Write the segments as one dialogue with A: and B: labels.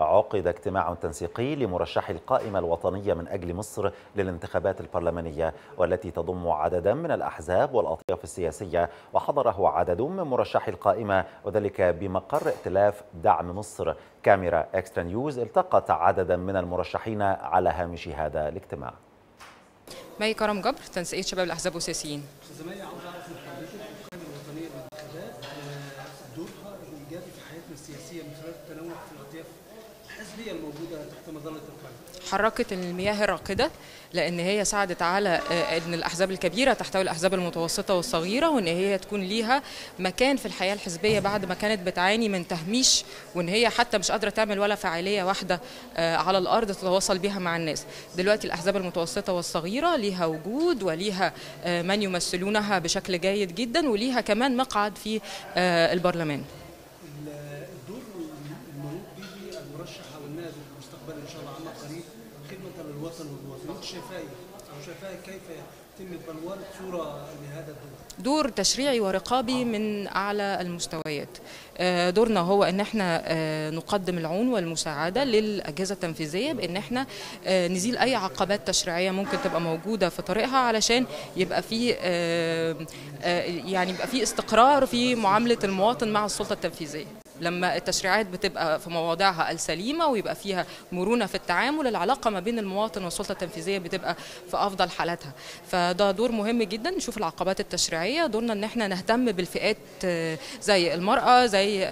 A: عقد اجتماع تنسيقي لمرشح القائمة الوطنية من أجل مصر للانتخابات البرلمانية والتي تضم عددا من الأحزاب والأطياف السياسية وحضره عدد من مرشحي القائمة وذلك بمقر ائتلاف دعم مصر كاميرا اكسترا نيوز التقت عددا من المرشحين على هامش هذا الاجتماع
B: مي كرم جبر تنسيقية شباب الأحزاب والسياسيين
C: زمايلي عاوز اعرف من حضرتك القائمه الوطنيه للانتخابات آه، دورها الايجابي في حياتنا السياسيه من خلال التنوع في الاطياف الحزبيه الموجوده تحت مظله القائمه.
B: حركت المياه الراكدة لأن هي ساعدت على آه، أن الأحزاب الكبيرة تحتوي الأحزاب المتوسطة والصغيرة وأن هي تكون ليها مكان في الحياة الحزبية بعد ما كانت بتعاني من تهميش وأن هي حتى مش قادرة تعمل ولا فعالية واحدة آه، على الأرض تتواصل بها مع الناس دلوقتي الأحزاب المتوسطة والصغيرة ليها وجود وليها آه، من يمثلونها بشكل جيد جدا وليها كمان مقعد في آه، البرلمان
C: ال- الدور المنوط به المرشح او النائب المستقبلي ان شاء الله عما قريب خدمه للوطن والوطن انت شايفاه إيه؟ او شايفاه كيف يتم بلوره صوره لهذا الدور؟
B: دور تشريعي ورقابي من اعلى المستويات آه، دورنا هو ان احنا آه، نقدم العون والمساعده للاجهزه التنفيذيه بان احنا آه، نزيل اي عقبات تشريعيه ممكن تبقى موجوده في طريقها علشان يبقى في آه، آه، يعني يبقى في استقرار في معامله المواطن مع السلطه التنفيذيه لما التشريعات بتبقى في مواضعها السليمه ويبقى فيها مرونه في التعامل العلاقه ما بين المواطن والسلطه التنفيذيه بتبقى في افضل حالاتها فده دور مهم جدا نشوف العقبات التشريعيه دورنا ان احنا نهتم بالفئات آه، زي المراه زي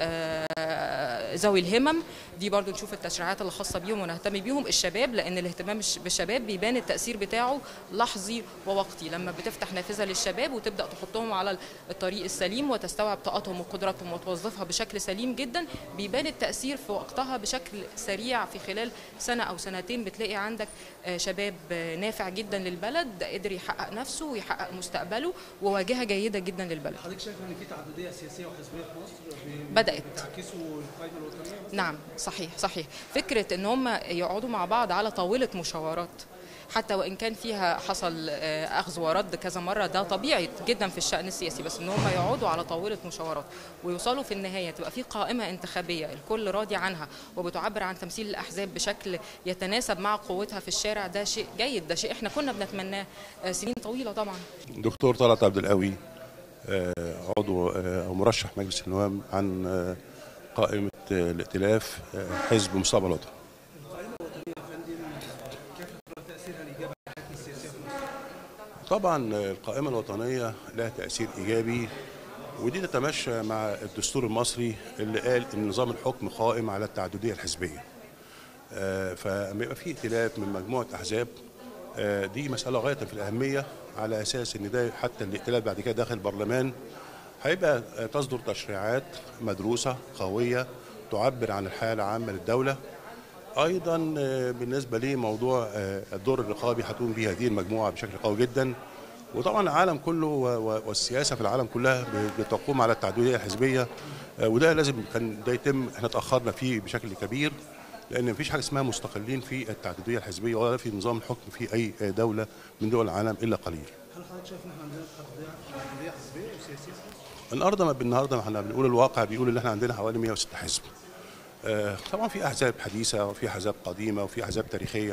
B: آه، ذوي الهمم دي برضو نشوف التشريعات اللي خاصه بيهم ونهتم بيهم الشباب لان الاهتمام الش- بالشباب بيبان التاثير بتاعه لحظي ووقتي لما بتفتح نافذه للشباب وتبدا تحطهم على الطريق السليم وتستوعب طاقتهم وقدراتهم وتوظفها بشكل سليم جدا بيبان التاثير في وقتها بشكل سريع في خلال سنه او سنتين بتلاقي عندك آه، شباب آه، نافع جدا للبلد قدر يحقق نفسه ويحقق مستقبله وواجهه جيده جدا للبلد
C: حضرتك شايف ان في تعدديه سياسيه وحزبيه في مصر ب-
B: بدأت.
C: بتعكسوا القائمه الوطنيه؟
B: نعم صحيح صحيح فكرة ان هم يقعدوا مع بعض على طاولة مشاورات حتى وان كان فيها حصل آه، اخذ ورد كذا مره ده طبيعي جدا في الشان السياسي بس ان هم يقعدوا على طاوله مشاورات ويوصلوا في النهايه تبقى في قائمه انتخابيه الكل راضي عنها وبتعبر عن تمثيل الاحزاب بشكل يتناسب مع قوتها في الشارع ده شيء جيد ده شيء احنا كنا بنتمناه آه، سنين طويله طبعا
D: دكتور طلعت عبد القوي آه، عضو آه، او مرشح مجلس النواب عن آه، قائمه آه، الائتلاف آه، حزب مستقبل الوطن
C: القائمه الوطنيه يا فندم كيف ترى تاثيرها الايجابي على حياتنا السياسيه في مصر؟
D: طبعا آه، القائمه الوطنيه لها تاثير ايجابي ودي تتماشى مع الدستور المصري اللي قال ان نظام الحكم قائم على التعدديه الحزبيه آه، فلما يبقى في ائتلاف من مجموعه احزاب آه، دي مساله غايه في الاهميه على اساس ان ده حتى الائتلاف بعد كده داخل البرلمان هيبقى آه، تصدر تشريعات مدروسه قويه تعبر عن الحياه العامه للدوله ايضا آه، بالنسبه لموضوع آه، الدور الرقابي هتقوم به هذه المجموعه بشكل قوي جدا وطبعا العالم كله و- و- والسياسه في العالم كلها ب- بتقوم على التعدديه الحزبيه آه، وده لازم كان ده يتم احنا اتاخرنا فيه بشكل كبير لان مفيش حاجه اسمها مستقلين في التعدديه الحزبيه ولا في نظام الحكم في اي آه، دوله من دول العالم الا قليل
C: هل حضرتك شايف ان احنا عندنا تعدديه تعدديه حزبيه وسياسيه في مصر؟
D: النهارده ما بالنهارده ما احنا بنقول الواقع بيقول ان احنا عندنا حوالي 106 حزب. آه، طبعا في احزاب حديثه وفي احزاب قديمه وفي احزاب تاريخيه.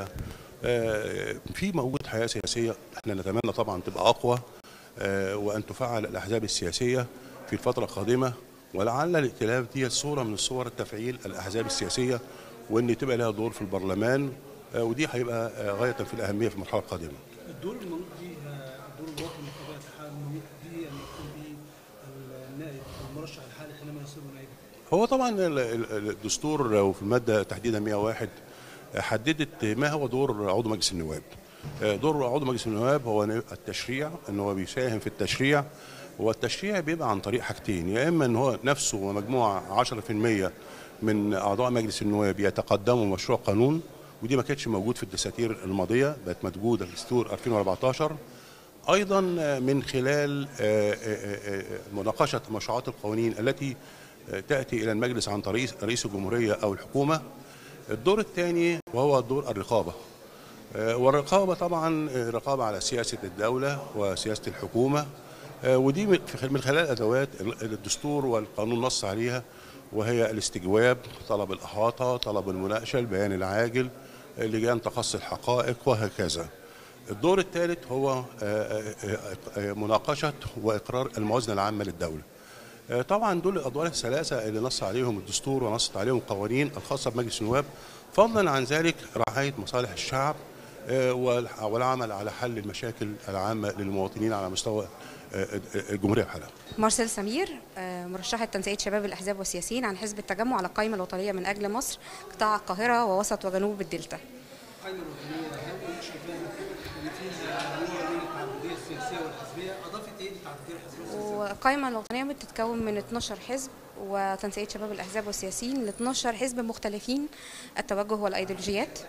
D: آه، في موجود حياه سياسيه احنا نتمنى طبعا تبقى اقوى آه، وان تفعل الاحزاب السياسيه في الفتره القادمه ولعل الائتلاف دي صوره من صور تفعيل الاحزاب السياسيه وان تبقى لها دور في البرلمان آه، ودي هيبقى آه، غايه في الاهميه في المرحله القادمه.
C: الدور المنوط به الدور الوطني بطبيعه الحال المنوط به ان يكون به النائب او المرشح الحالي حينما يصير نائبا.
D: هو طبعا ال- ال- الدستور وفي الماده تحديدا 101 حددت ما هو دور عضو مجلس النواب. دور عضو مجلس النواب هو التشريع ان هو بيساهم في التشريع والتشريع بيبقى عن طريق حاجتين يا اما ان هو نفسه ومجموعه 10% من اعضاء مجلس النواب يتقدموا مشروع قانون ودي ما كانتش موجود في الدساتير الماضيه بقت موجوده في دستور 2014 ايضا من خلال آه، آه، آه، مناقشه مشروعات القوانين التي آه، تاتي الى المجلس عن طريق رئيس الجمهوريه او الحكومه الدور الثاني وهو دور الرقابه آه، والرقابه طبعا آه، رقابه على سياسه الدوله وسياسه الحكومه آه، ودي من في خل- من خلال ادوات ال- الدستور والقانون نص عليها وهي الاستجواب طلب الإحاطة طلب المناقشة البيان العاجل لجان تقصي الحقائق وهكذا الدور الثالث هو آه، آه، آه، مناقشة وإقرار الموازنة العامة للدولة آه، طبعا دول الادوار الثلاثه اللي نص عليهم الدستور ونصت عليهم القوانين الخاصه بمجلس النواب فضلا عن ذلك رعايه مصالح الشعب آه، والح- والعمل على حل المشاكل العامه للمواطنين على مستوى آه، الجمهوريه بحالها.
E: مارسيل سمير آه، مرشحة تنسيقية شباب الأحزاب والسياسيين عن حزب التجمع على القائمة الوطنية من أجل مصر قطاع القاهرة ووسط وجنوب الدلتا
C: القائمه الوطنيه هل انت شايفاها ان فيها نوع من التعدديه السياسيه والحزبيه اضافت ايه للتعدديه الحزبيه والسياسيه؟
E: والقائمة الوطنية بتتكون من 12 حزب وتنسيقية شباب الأحزاب والسياسيين ل 12 حزب مختلفين التوجه والأيديولوجيات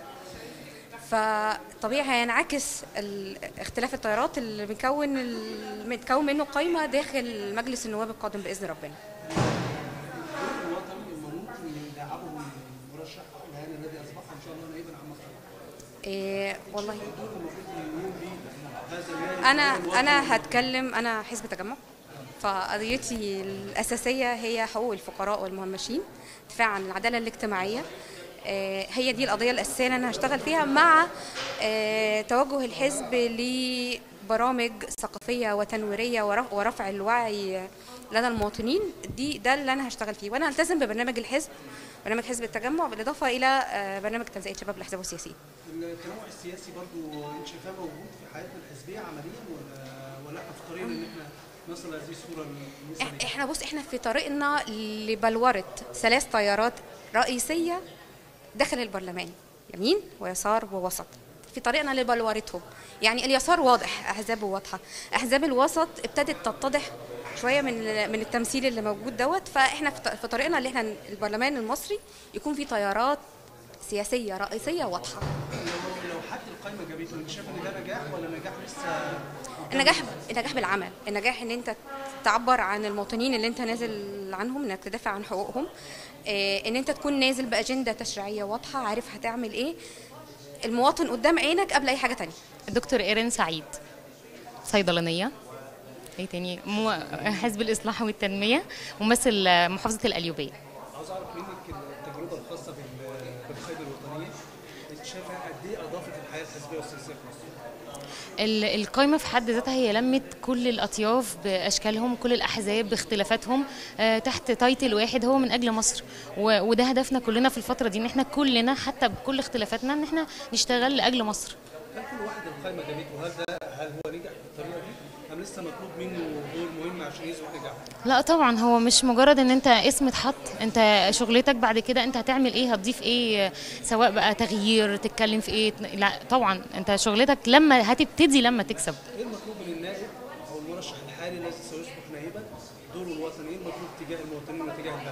E: فطبيعي هينعكس ال- اختلاف التيارات اللي بيكون ال- متكون منه قائمة داخل مجلس النواب القادم بإذن ربنا
C: الدور الوطني المنوط اللي يدعمه المرشح الهاني الذي اصبح ان شاء الله نائبا عن مصر
E: إيه والله
C: الدور المفروض يقوم به هذا النائب
E: انا
C: الوطني
E: انا هتكلم انا حزب تجمع فقضيتي الاساسيه هي حقوق الفقراء والمهمشين دفاع عن العداله الاجتماعيه آه، هي دي القضيه الاساسيه اللي انا هشتغل فيها مع آه، توجه الحزب لبرامج ثقافيه وتنويريه ورف- ورفع الوعي لدى المواطنين دي ده اللي انا هشتغل فيه وانا هلتزم ببرنامج الحزب برنامج حزب التجمع بالاضافه الى آه، برنامج تنسيقيه شباب الاحزاب والسياسيين
C: التنوع السياسي برضو انت شايفاه موجود في حياتنا الحزبيه عمليا ولا ولا احنا في طريقنا ان احنا نصل هذه الصوره المثاليه؟
E: إح- احنا بص احنا في طريقنا لبلورة ثلاث تيارات رئيسية داخل البرلمان يمين ويسار ووسط في طريقنا لبلورتهم يعني اليسار واضح احزابه واضحه احزاب الوسط ابتدت تتضح شويه من من التمثيل اللي موجود دوت فاحنا في ط- في طريقنا اللي احنا البرلمان المصري يكون في تيارات سياسيه رئيسيه واضحه
C: لو لو حد القائمه جابته انت شايف ان ده نجاح ولا نجاح لسه
E: النجاح النجاح بالعمل النجاح ان انت تعبر عن المواطنين اللي انت نازل عنهم انك تدافع عن حقوقهم آه، ان انت تكون نازل باجنده تشريعيه واضحه عارف هتعمل ايه المواطن قدام عينك قبل اي حاجه تانية
F: دكتور ايرين سعيد صيدلانيه ايه تاني مو... حزب الاصلاح والتنميه ممثل محافظه القليوبيه
C: عاوز اعرف منك التجربه الخاصه بال- بالقائمه الوطنيه انت شايفها قد ايه اضافت الحياه الحزبيه والسياسيه في مصر؟
F: ال- القايمة في حد ذاتها هي لمت كل الأطياف بأشكالهم كل الأحزاب باختلافاتهم آه، تحت تايتل واحد هو من أجل مصر و- وده هدفنا كلنا في الفترة دي إن احنا كلنا حتى بكل اختلافاتنا إن احنا نشتغل لأجل مصر
C: هل كل واحد القائمه جابته هل ده هل هو نجح بالطريقه دي؟ ام لسه مطلوب منه دور مهم عشان يثبت نجاحه؟
F: لا طبعا هو مش مجرد ان انت اسم اتحط انت شغلتك بعد كده انت هتعمل ايه هتضيف ايه سواء بقى تغيير تتكلم في ايه لا طبعا انت شغلتك لما هتبتدي لما تكسب
C: ايه المطلوب من النائب او المرشح الحالي الذي سيصبح نائبا دوره الوطني ايه المطلوب تجاه المواطنين وتجاه البلد؟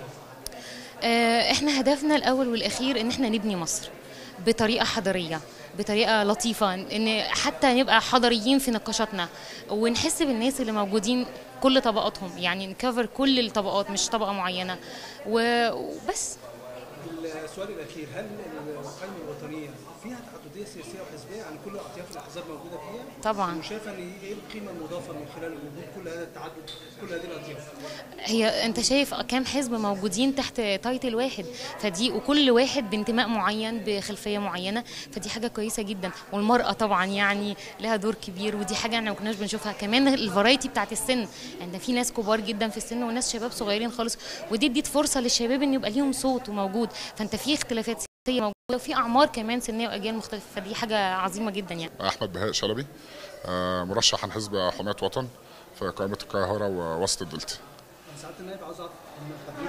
F: آه، احنا هدفنا الاول والاخير ان احنا نبني مصر بطريقه حضاريه بطريقه لطيفه ان حتى نبقى حضاريين في نقاشاتنا ونحس بالناس اللي موجودين كل طبقاتهم يعني نكفر كل الطبقات مش طبقه معينه و- وبس
C: السؤال الاخير هل القائمه الوطنيه فيها تعدديه سياسيه وحزبيه عن كل اطياف الاحزاب موجوده فيها؟
F: طبعا
C: وشايفه ان ايه القيمه المضافه من خلال وجود كل هذا التعدد كل هذه الاطياف؟
F: هي انت شايف كام حزب موجودين تحت تايتل واحد فدي وكل واحد بانتماء معين بخلفيه معينه فدي حاجه كويسه جدا والمراه طبعا يعني لها دور كبير ودي حاجه احنا ما كناش بنشوفها كمان الفرايتي بتاعت السن يعني في ناس كبار جدا في السن وناس شباب صغيرين خالص ودي اديت فرصه للشباب ان يبقى ليهم صوت وموجود فانت في اختلافات سياسيه موجوده وفي اعمار كمان سنيه واجيال مختلفه فدي حاجه عظيمه جدا يعني
G: احمد بهاء شلبي آه، مرشح عن حزب حمايه وطن في قائمه القاهره ووسط الدلتا
C: سعاده النائب عاوز اعرف ان حضرتك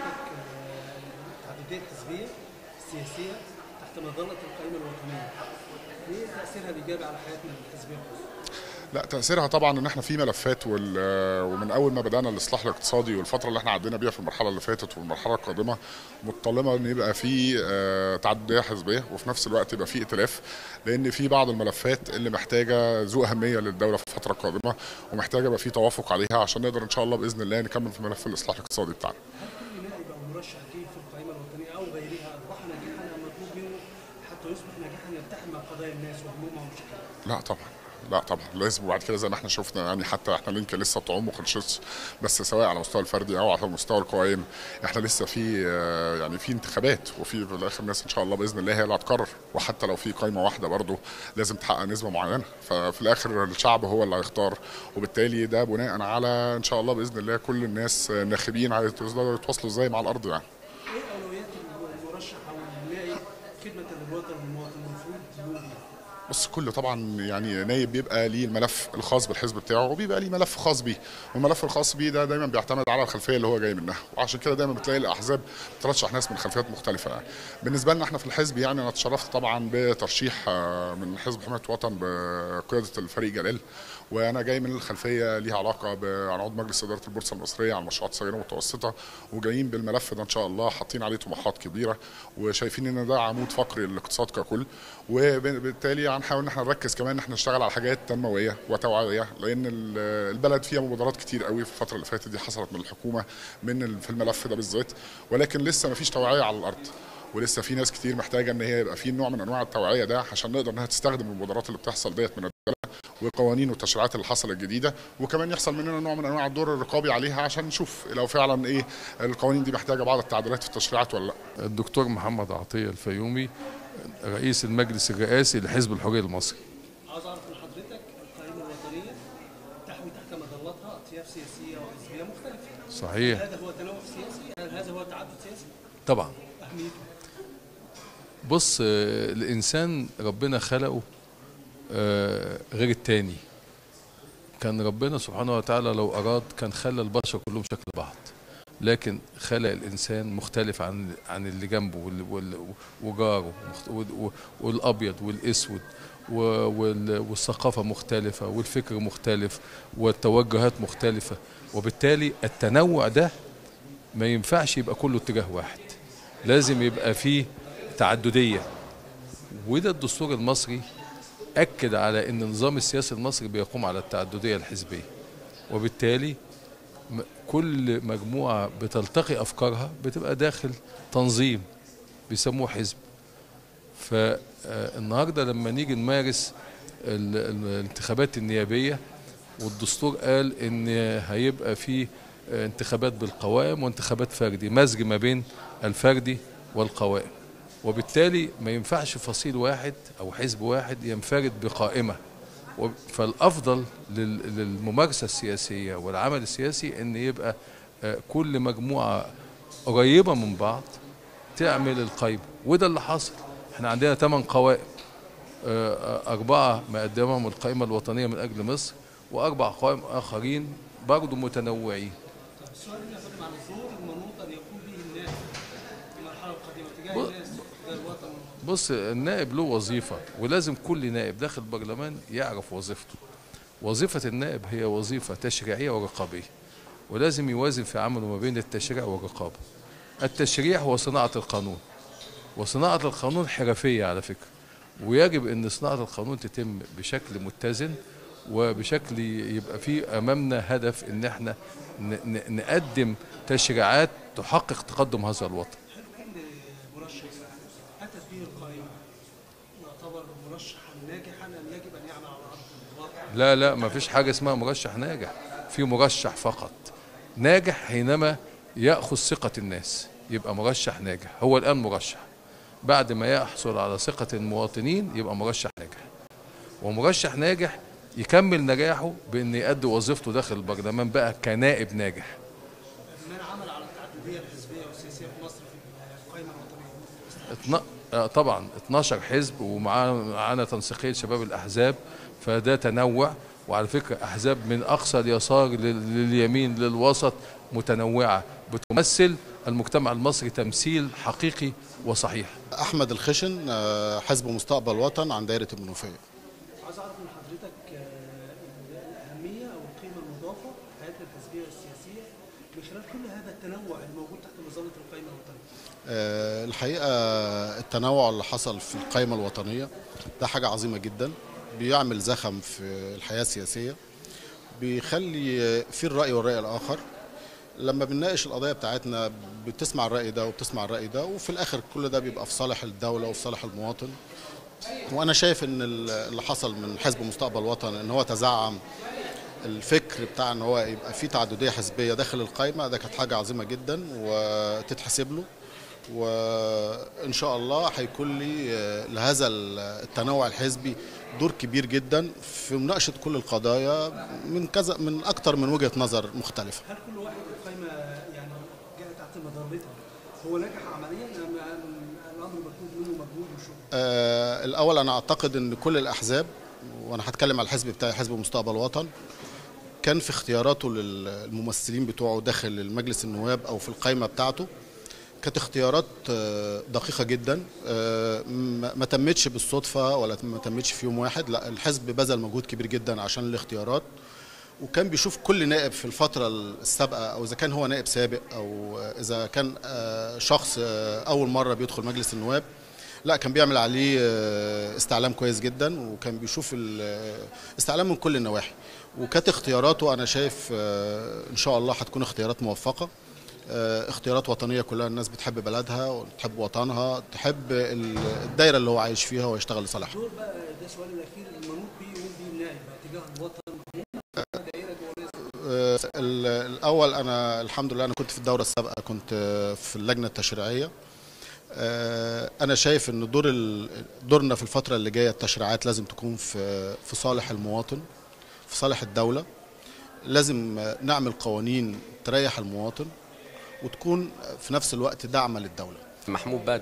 C: آه، التعدديه الحزبيه السياسيه تحت مظله القائمه الوطنيه ايه تاثيرها الايجابي على حياتنا الحزبيه في مصر؟
G: لا تاثيرها طبعا ان احنا في ملفات وال- آه، ومن اول ما بدانا الاصلاح الاقتصادي والفتره اللي احنا عدينا بيها في المرحله اللي فاتت والمرحله القادمه متطلبه ان يبقى في آه، تعدديه حزبيه وفي نفس الوقت يبقى في ائتلاف لان في بعض الملفات اللي محتاجه ذو اهميه للدوله في الفتره القادمه ومحتاجه يبقى في توافق عليها عشان نقدر ان شاء الله باذن الله نكمل في ملف الاصلاح الاقتصادي بتاعنا
C: هل كل نائب او مرشح جه في القائمه الوطنيه او غيرها اصبح ناجحا ام مطلوب منه حتى يصبح ناجحا يلتحم مع قضايا الناس وهمومها ومشاكلها؟
G: لا طبعا لا طبعا لازم وبعد كده زي ما احنا شفنا يعني حتى احنا يمكن لسه طعوم ما خلصتش بس سواء على المستوى الفردي او على مستوى القوائم احنا لسه في آه، يعني في انتخابات وفي في الاخر ناس ان شاء الله باذن الله هي اللي هتقرر وحتى لو في قائمه واحده برضه لازم تحقق نسبه معينه ففي الاخر الشعب هو اللي هيختار وبالتالي ده بناء على ان شاء الله باذن الله كل الناس الناخبين هيتواصلوا يتواصلوا ازاي مع الارض يعني
C: ايه اولويات المرشح او النائب خدمه للوطن والمواطن المفروض يقول ايه؟
G: بص كل طبعا يعني نايب بيبقى ليه الملف الخاص بالحزب بتاعه وبيبقى ليه ملف خاص بيه والملف الخاص بيه ده دايما بيعتمد على الخلفيه اللي هو جاي منها وعشان كده دايما بتلاقي الاحزاب بترشح ناس من خلفيات مختلفه يعني. بالنسبه لنا احنا في الحزب يعني انا اتشرفت طبعا بترشيح آه، من حزب حمايه الوطن بقياده الفريق جلال وانا جاي من الخلفيه ليها علاقه بعضو مجلس اداره البورصه المصريه على المشروعات الصغيره والمتوسطه وجايين بالملف ده ان شاء الله حاطين عليه طموحات كبيره وشايفين ان ده عمود فقري للاقتصاد ككل وبالتالي هنحاول ان احنا نركز كمان ان احنا نشتغل على حاجات تنمويه وتوعيه لان ال- البلد فيها مبادرات كتير قوي في الفتره اللي فاتت دي حصلت من الحكومه من ال- في الملف ده بالذات ولكن لسه ما فيش توعيه على الارض ولسه في ناس كتير محتاجه ان هي يبقى في نوع من انواع التوعيه ده عشان نقدر انها تستخدم المبادرات اللي بتحصل ديت من الدوله وقوانين والتشريعات اللي حصلت الجديده وكمان يحصل مننا نوع من انواع الدور الرقابي عليها عشان نشوف لو فعلا ايه القوانين دي محتاجه بعض التعديلات في التشريعات ولا لا
H: الدكتور محمد عطية الفيومي رئيس المجلس الرئاسي لحزب الحرية المصري
C: عاوز اعرف من حضرتك القائمه الوطنيه تحوي تحت مظلتها اطياف سياسيه وحزبيه مختلفه
H: صحيح
C: هذا هو تنوع سياسي هل هذا هو تعدد سياسي
H: طبعا
C: اهميته
H: بص آه، الإنسان ربنا خلقه آه، غير التاني كان ربنا سبحانه وتعالى لو أراد كان خلى البشر كلهم شكل بعض لكن خلق الإنسان مختلف عن عن اللي جنبه وال- وال- وجاره مخت- وال- والأبيض والأسود و- وال- والثقافة مختلفة والفكر مختلف والتوجهات مختلفة وبالتالي التنوع ده ما ينفعش يبقى كله اتجاه واحد لازم يبقى فيه تعددية وده الدستور المصري أكد على أن النظام السياسي المصري بيقوم على التعددية الحزبية وبالتالي م- كل مجموعة بتلتقي أفكارها بتبقى داخل تنظيم بيسموه حزب فالنهاردة لما نيجي نمارس ال- ال- الانتخابات النيابية والدستور قال ان هيبقى في انتخابات بالقوائم وانتخابات فردي مزج ما بين الفردي والقوائم وبالتالي ما ينفعش فصيل واحد او حزب واحد ينفرد بقائمه وب- فالافضل لل- للممارسه السياسيه والعمل السياسي ان يبقى آه، كل مجموعه قريبه من بعض تعمل القائمه وده اللي حصل احنا عندنا ثمان قوائم آه، آه، أربعة مقدمهم القائمة الوطنية من أجل مصر وأربع قوائم آخرين برضو متنوعين
C: السؤال اللي ياخد عن الدور المنوط ان يقوم به الناس في المرحله القادمه تجاه
H: ب-
C: الناس تجاه الوطن
H: بص النائب له وظيفة ولازم كل نائب داخل البرلمان يعرف وظيفته وظيفة النائب هي وظيفة تشريعية ورقابية ولازم يوازن في عمله ما بين التشريع والرقابة التشريع هو صناعة القانون وصناعة القانون حرفية على فكرة ويجب أن صناعة القانون تتم بشكل متزن وبشكل يبقى فيه أمامنا هدف أن احنا ن- ن- نقدم تشريعات تحقق تقدم هذا الوطن
C: كل مرشح اتت به القائمه يعتبر مرشحا ناجحا ام يجب ان يعمل على ارض الواقع
H: لا لا ما فيش حاجة اسمها مرشح ناجح في مرشح فقط ناجح حينما يأخذ ثقة الناس يبقى مرشح ناجح هو الآن مرشح بعد ما يحصل على ثقة المواطنين يبقى مرشح ناجح ومرشح ناجح يكمل نجاحه بأن يؤدي وظيفته داخل البرلمان بقى كنائب ناجح
C: من عمل على التعدديه الحزبيه والسياسيه في مصر في القائمه الوطنيه
H: اتنا... آه طبعا 12 حزب ومعانا تنسيقيه شباب الاحزاب فده تنوع وعلى فكره احزاب من اقصى اليسار لل- لليمين للوسط متنوعه بتمثل المجتمع المصري تمثيل حقيقي وصحيح
I: احمد الخشن آه، حزب مستقبل وطن عن دايره المنوفيه
C: عايز اعرف من حضرتك آه، الاهميه او القيمه المضافه في حياتنا الحزبيه والسياسيه من خلال كل هذا التنوع الموجود تحت مظله القائمه الوطنيه
I: آه، الحقيقه التنوع اللي حصل في القائمه الوطنيه ده حاجه عظيمه جدا بيعمل زخم في الحياه السياسيه بيخلي في الراي والراي الاخر لما بنناقش القضايا بتاعتنا بتسمع الراي ده وبتسمع الراي ده وفي الاخر كل ده بيبقى في صالح الدوله وفي صالح المواطن وانا شايف ان ال- اللي حصل من حزب مستقبل وطن ان هو تزعم الفكر بتاع ان هو يبقى في تعدديه حزبيه داخل القائمه ده كانت حاجه عظيمه جدا وتتحسب له وان شاء الله هيكون لي آه، لهذا التنوع الحزبي دور كبير جدا في مناقشه كل القضايا من كذا من اكتر من وجهه نظر مختلفه
C: هل كل واحد في القائمه يعني جاء تحت مظلتها هو نجح عمليا ام أم الامر مطلوب منه مجهود وشغل؟
I: آه، الاول انا اعتقد ان كل الاحزاب وانا هتكلم على الحزب بتاعي حزب مستقبل وطن كان في اختياراته للممثلين بتوعه داخل المجلس النواب او في القائمه بتاعته كانت اختيارات آه، دقيقه جدا آه، ما ما تمتش بالصدفه ولا ما تمتش في يوم واحد لا الحزب بذل مجهود كبير جدا عشان الاختيارات وكان بيشوف كل نائب في الفترة السابقة أو إذا كان هو نائب سابق أو إذا كان آه، شخص آه، أول مرة بيدخل مجلس النواب لا كان بيعمل عليه آه، استعلام كويس جدا وكان بيشوف ال- آه، استعلام من كل النواحي وكانت اختياراته أنا شايف آه، إن شاء الله هتكون اختيارات موفقة آه، اختيارات وطنية كلها الناس بتحب بلدها وتحب وطنها تحب ال- الدايرة اللي هو عايش فيها ويشتغل لصالحها
C: دور بقى ده سؤالي الاخير المنوط بيه يقوم بيه النائب تجاه الوطن دائره جوه
I: آه، ال- الاول انا الحمد لله انا كنت في الدوره السابقه كنت آه، في اللجنه التشريعيه آه، انا شايف ان دور ال- دورنا في الفتره اللي جايه التشريعات لازم تكون في في صالح المواطن في صالح الدوله لازم آه، نعمل قوانين تريح المواطن وتكون في نفس الوقت دعمه للدوله
J: محمود بدر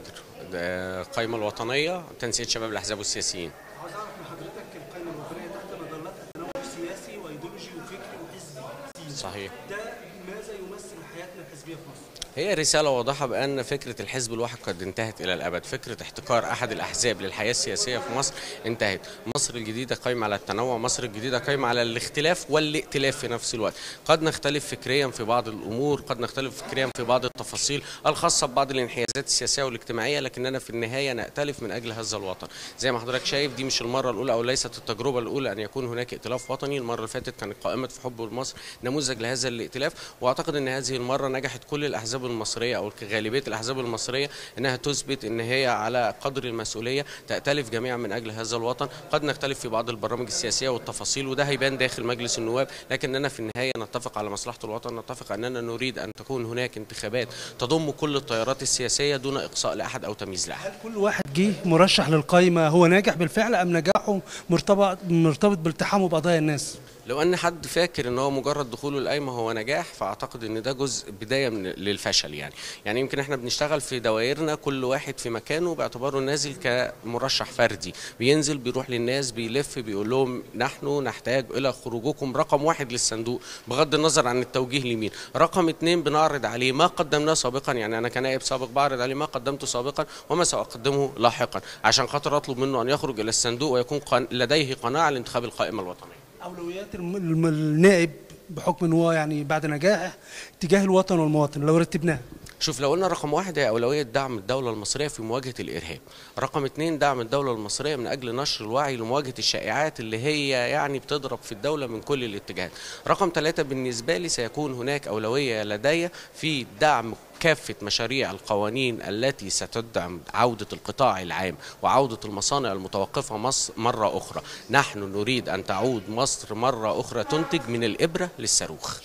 J: ده القائمة الوطنية تنسيق شباب الأحزاب والسياسيين
C: عاوز اعرف من حضرتك القائمه الوطنيه تحت مظلات التنوع السياسي وايديولوجي وفكري وحزبي
J: صحيح
C: ده ماذا يمثل حياتنا الحزبيه في مصر؟
J: هي رسالة واضحة بأن فكرة الحزب الواحد قد انتهت إلى الأبد فكرة احتكار أحد الأحزاب للحياة السياسية في مصر انتهت مصر الجديدة قايمة على التنوع مصر الجديدة قايمة على الاختلاف والائتلاف في نفس الوقت قد نختلف فكريا في بعض الأمور قد نختلف فكريا في بعض التفاصيل الخاصة ببعض الانحيازات السياسية والاجتماعية لكننا في النهاية نأتلف من أجل هذا الوطن زي ما حضرتك شايف دي مش المرة الأولى أو ليست التجربة الأولى أن يكون هناك ائتلاف وطني المرة اللي فاتت كانت قائمة في حب مصر نموذج لهذا الائتلاف واعتقد ان هذه المره نجحت كل الاحزاب المصريه او غالبيه الاحزاب المصريه انها تثبت ان هي على قدر المسؤوليه تأتلف جميعا من اجل هذا الوطن قد نختلف في بعض البرامج السياسيه والتفاصيل وده هيبان داخل مجلس النواب لكننا في النهايه نتفق على مصلحه الوطن نتفق اننا نريد ان تكون هناك انتخابات تضم كل التيارات السياسيه دون اقصاء لاحد او تمييز لاحد
C: هل كل واحد جه مرشح للقائمه هو ناجح بالفعل ام نجاحه مرتبط مرتبط بالتحامه بقضايا الناس؟
J: لو ان حد فاكر ان هو مجرد دخوله القايمه هو نجاح فاعتقد ان ده جزء بدايه من للفشل يعني يعني يمكن احنا بنشتغل في دوائرنا كل واحد في مكانه باعتباره نازل كمرشح فردي بينزل بيروح للناس بيلف بيقول لهم نحن نحتاج الى خروجكم رقم واحد للصندوق بغض النظر عن التوجيه لمين رقم اتنين بنعرض عليه ما قدمناه سابقا يعني انا كنائب سابق بعرض عليه ما قدمته سابقا وما ساقدمه لاحقا عشان خاطر اطلب منه ان يخرج الى الصندوق ويكون قن- لديه قناعه لانتخاب القائمه الوطنيه
C: اولويات الم- الم- النائب بحكم ان هو يعني بعد نجاحه تجاه الوطن والمواطن لو رتبناها
J: شوف لو قلنا رقم واحد هي أولوية دعم الدولة المصرية في مواجهة الإرهاب رقم اتنين دعم الدولة المصرية من أجل نشر الوعي لمواجهة الشائعات اللي هي يعني بتضرب في الدولة من كل الاتجاهات رقم ثلاثة بالنسبة لي سيكون هناك أولوية لدي في دعم كافة مشاريع القوانين التي ستدعم عودة القطاع العام وعودة المصانع المتوقفة مصر مرة أخرى نحن نريد أن تعود مصر مرة أخرى تنتج من الإبرة للصاروخ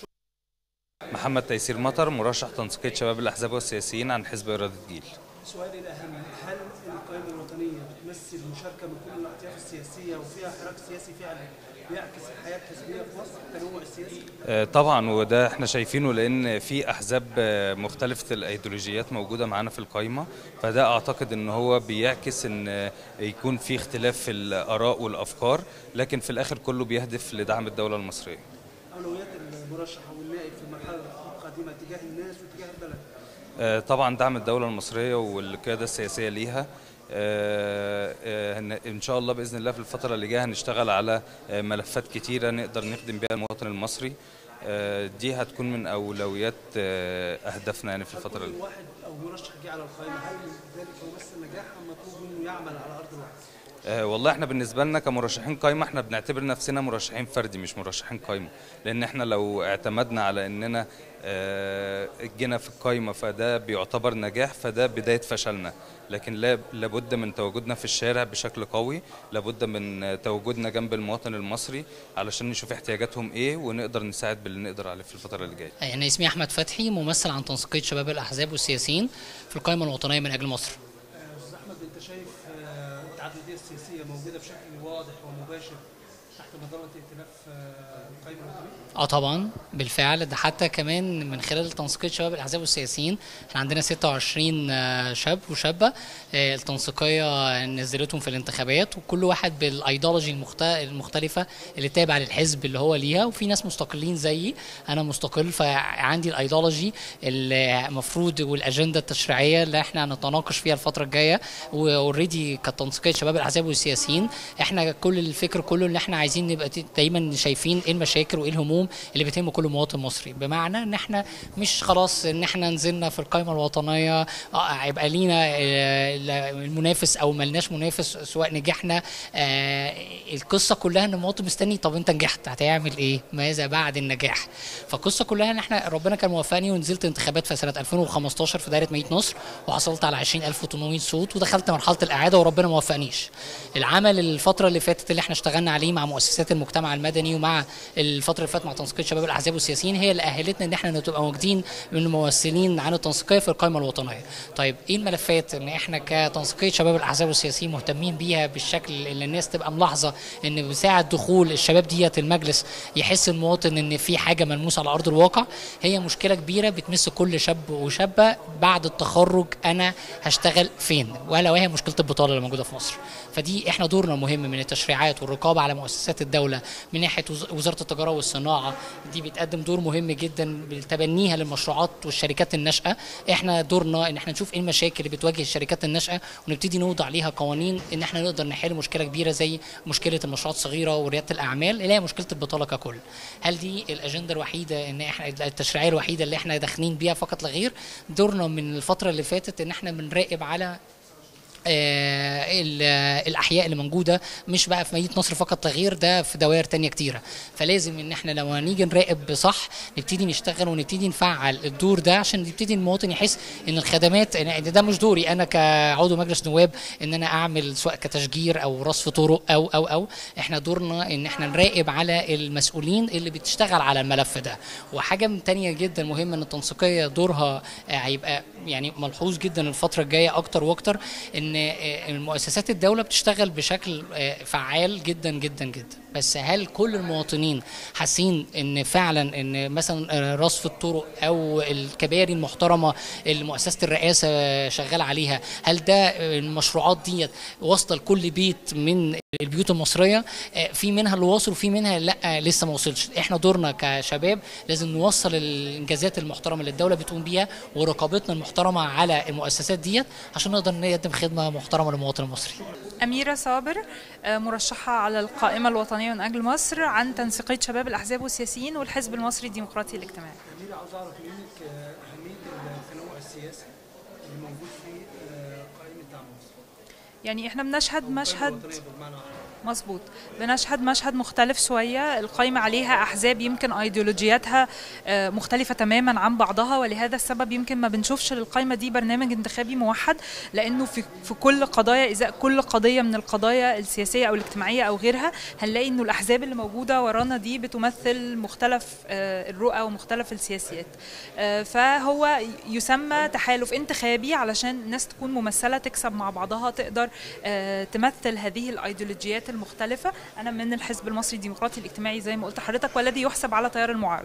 K: محمد تيسير مطر مرشح تنسيقية شباب الأحزاب والسياسيين عن حزب إرادة جيل
C: سؤالي الاهم هل القائمه الوطنيه بتمثل مشاركه من كل الاطياف السياسيه وفيها حراك سياسي فعلا بيعكس الحياه الحزبيه في مصر التنوع السياسي؟
K: آه، طبعا وده احنا شايفينه لان في احزاب آه، مختلفه الايديولوجيات موجوده معانا في القائمه فده اعتقد ان هو بيعكس ان آه، يكون في اختلاف في الاراء والافكار لكن في الاخر كله بيهدف لدعم الدوله المصريه
C: اولويات المرشح او النائب في المرحله القادمه تجاه الناس وتجاه البلد
K: آه، طبعا دعم الدولة المصرية والقيادة السياسية ليها آه، آه، هن- ان شاء الله باذن الله في الفتره اللي جايه هنشتغل على آه، ملفات كتيره نقدر نخدم بيها المواطن المصري آه، دي هتكون من اولويات آه، اهدافنا يعني في الفتره اللي
C: كل واحد او مرشح جه على القائمه هل ذلك يمثل نجاح ام مطلوب منه يعمل على ارض الواقع؟
K: آه، والله احنا بالنسبه لنا كمرشحين قايمه احنا بنعتبر نفسنا مرشحين فردي مش مرشحين قايمه لان احنا لو اعتمدنا على اننا آه، جينا في القايمه فده بيعتبر نجاح فده بدايه فشلنا لكن لا لابد من تواجدنا في الشارع بشكل قوي لابد من تواجدنا جنب المواطن المصري علشان نشوف احتياجاتهم ايه ونقدر نساعد باللي نقدر عليه في الفتره اللي جايه
L: أنا اسمي أحمد فتحي ممثل عن تنسيقية شباب الأحزاب والسياسيين في القائمة الوطنية من أجل مصر
C: استاذ احمد انت شايف آه، التعدديه السياسيه موجوده بشكل واضح ومباشر تحت مظله ائتلاف آه، القائمه الوطنيه؟
L: اه طبعا بالفعل ده حتى كمان من خلال تنسيقية شباب الأحزاب والسياسيين احنا عندنا 26 آه، شاب وشابة آه، التنسيقية نزلتهم في الانتخابات وكل واحد بالايديولوجي المخت- المختلفة اللي تابع للحزب اللي هو ليها وفي ناس مستقلين زيي انا مستقل فعندي الايديولوجي المفروض والاجندة التشريعية اللي احنا هنتناقش فيها الفترة الجاية واوريدي كتنسيقية شباب الأحزاب والسياسيين احنا كل الفكر كله ان احنا عايزين نبقى دايما شايفين ايه المشاكل وايه الهموم اللي بتهم كل مواطن مصري بمعنى ان احنا مش خلاص ان احنا نزلنا في القائمه الوطنيه اه هيبقى لينا آه، المنافس او ملناش منافس سواء نجحنا آه، القصه كلها ان المواطن مستني طب انت نجحت هتعمل ايه ماذا بعد النجاح فالقصه كلها ان احنا ربنا كان موفقني ونزلت انتخابات في سنه 2015 في دايره مدينه نصر وحصلت على 20800 صوت ودخلت مرحله الاعاده وربنا ما وفقنيش العمل الفتره اللي فاتت اللي احنا اشتغلنا عليه مع مؤسسات المجتمع المدني ومع الفتره اللي فاتت مع تنسيقيه شباب الاحزاب والسياسيين هي اللي اهلتنا ان احنا نبقى موجودين من الممثلين عن التنسيقيه في القائمه الوطنيه طيب ايه الملفات ان احنا كتنسيقيه شباب الاحزاب والسياسيين مهتمين بيها بالشكل اللي الناس تبقى ملاحظه ان بساعه دخول الشباب ديت المجلس يحس المواطن ان في حاجه ملموسه على ارض الواقع هي مشكله كبيره بتمس كل شاب وشابه بعد التخرج انا هشتغل فين ولا وهي مشكله البطاله اللي موجوده في مصر فدي احنا دورنا مهم من التشريعات والرقابه على مؤسسات الدوله من ناحيه وز- وزاره التجاره والصناعه دي بتقدم دور مهم جدا بتبنيها للمشروعات والشركات الناشئه احنا دورنا ان احنا نشوف ايه المشاكل اللي بتواجه الشركات الناشئه ونبتدي نوضع ليها قوانين ان احنا نقدر نحل مشكله كبيره زي مشكله المشروعات الصغيره ورياده الاعمال اللي هي مشكله البطاله ككل هل دي الاجنده الوحيده ان احنا التشريعيه الوحيده اللي احنا داخلين بيها فقط لا غير دورنا من الفتره اللي فاتت ان احنا بنراقب على آه، ال- آه، الاحياء اللي موجوده مش بقى في مدينه نصر فقط لا غير ده في دوائر تانية كتيره فلازم ان احنا لو هنيجي نراقب صح نبتدي نشتغل ونبتدي نفعل الدور ده عشان يبتدي المواطن يحس ان الخدمات ان ده مش دوري انا كعضو مجلس نواب ان انا اعمل سواء كتشجير او رصف طرق او او او احنا دورنا ان احنا نراقب على المسؤولين اللي بتشتغل على الملف ده وحاجه من تانية جدا مهمه ان التنسيقيه دورها آه، هيبقى يعني ملحوظ جدا الفتره الجايه اكتر واكتر ان آه، المؤسسات الدوله بتشتغل بشكل آه، فعال جدا جدا جدا بس هل كل المواطنين حاسين ان فعلا ان مثلا آه، رصف الطرق او الكباري المحترمه اللي مؤسسه الرئاسه شغاله عليها هل ده آه، المشروعات ديت واصله لكل بيت من البيوت المصريه آه، في منها اللي واصل وفي منها لا آه، لسه ما وصلش احنا دورنا كشباب لازم نوصل الانجازات المحترمه اللي الدوله بتقوم بيها ورقابتنا المحترمه على المؤسسات ديت عشان نقدر نقدم خدمه محترمه للمواطن المصري
M: أميرة صابر آه، مرشحة على القائمة الوطنية من أجل مصر عن تنسيقية شباب الأحزاب والسياسيين والحزب المصري الديمقراطي الاجتماعي
C: أمير عاوز أعرف منك آه، أهمية التنوع السياسي اللي موجود في آه، قائمة دعم مصر.
M: يعني احنا بنشهد
C: القائمة
M: مشهد
C: الوطنية بالمعنى الأحرى.
M: مظبوط بنشهد مشهد مختلف شوية القائمة عليها أحزاب يمكن أيديولوجياتها آه، مختلفة تماما عن بعضها ولهذا السبب يمكن ما بنشوفش للقائمة دي برنامج انتخابي موحد لأنه في, في كل قضايا إذا كل قضية من القضايا السياسية أو الاجتماعية أو غيرها هنلاقي إنه الأحزاب اللي موجودة ورانا دي بتمثل مختلف آه، الرؤى ومختلف السياسيات آه، فهو يسمى تحالف انتخابي علشان الناس تكون ممثلة تكسب مع بعضها تقدر آه، تمثل هذه الايديولوجيات المختلفه انا من الحزب المصري الديمقراطي الاجتماعي زي ما قلت لحضرتك والذي يحسب على تيار المعارضه